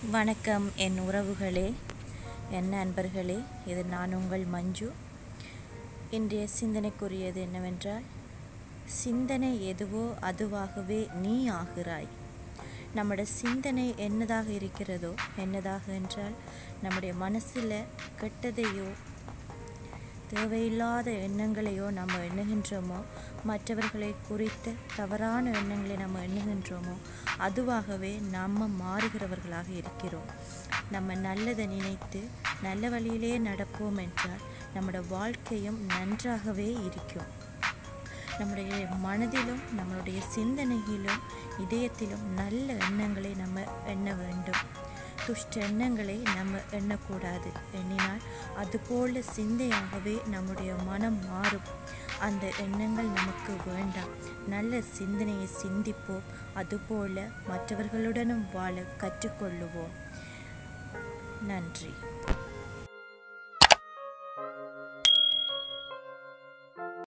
வணக்கம் என் உறவுகளே என் நண்பர்களே இது நான் உங்கள் மஞ்சு இன்றைய சிந்தனைக்குரியது என்னவென்றால் சிந்தனை எதுவோ அதுவாகவே நீ ஆகிறாய் நம்முடைய சிந்தனை என்னதாக இருக்கிறதோ என்னதாக என்றால் நம்முடைய மனசில் கெட்டதையோ தேவையில்லாத எண்ணங்களையோ நம்ம எண்ணுகின்றோமோ மற்றவர்களை குறித்த தவறான எண்ணங்களை நம்ம எண்ணுகின்றோமோ அதுவாகவே நம்ம மாறுகிறவர்களாக இருக்கிறோம் நம்ம நல்லதை நினைத்து நல்ல வழியிலே நடப்போம் என்றால் நம்முடைய வாழ்க்கையும் நன்றாகவே இருக்கும் நம்முடைய மனதிலும் நம்மளுடைய சிந்தனையிலும் இதயத்திலும் நல்ல எண்ணங்களை நம்ம எண்ண வேண்டும் துஷ்ட எண்ணங்களை நம்ம எண்ணக்கூடாது எண்ணினால் அதுபோல சிந்தையாகவே நம்முடைய மனம் மாறும் அந்த எண்ணங்கள் நமக்கு வேண்டாம் நல்ல சிந்தனையை சிந்திப்போம் அதுபோல மற்றவர்களுடனும் வாழ கற்றுக்கொள்ளுவோம் நன்றி